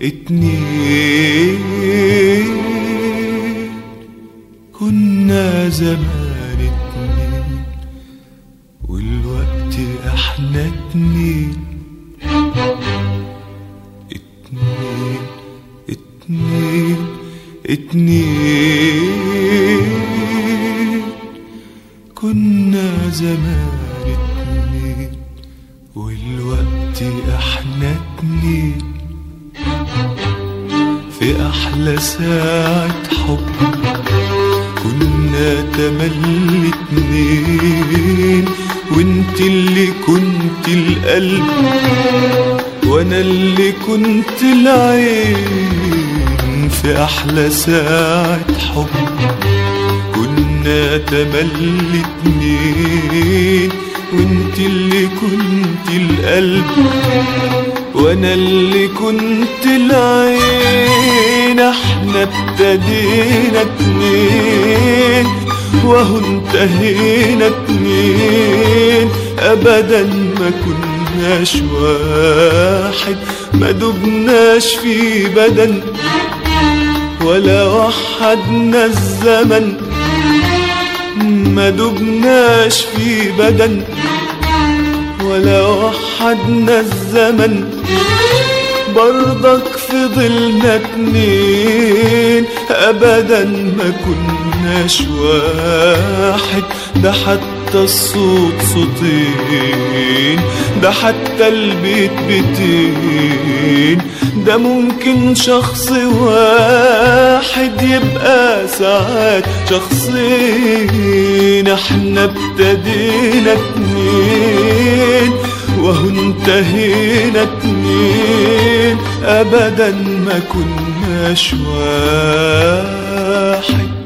اتنين كنا زمان اتنين والوقت احنا اتنين اتنين اتنين اتنين كنا زمان اتنين والوقت احنا اتنين في احلى ساعة حب كنا تملي اتنين وانت اللي كنت القلب وانا اللي كنت العين في احلى ساعة حب كنا تملي اتنين وانت اللي كنت القلب وانا اللي كنت العين احنا ابتدينا اتنين وهو انتهينا اتنين ابدا ما كناش واحد ما دبناش في بدن ولا وحدنا الزمن ما دبناش في بدن ولا وحدنا الزمن برضك فضلنا اتنين ابدا ما كناش واحد ده حتى الصوت صوتين ده حتى البيت بيتين ده ممكن شخص واحد يبقى ساعات شخصين احنا ابتدينا اتنين وهو انتهينا اتنين ابدا ما كناش واحد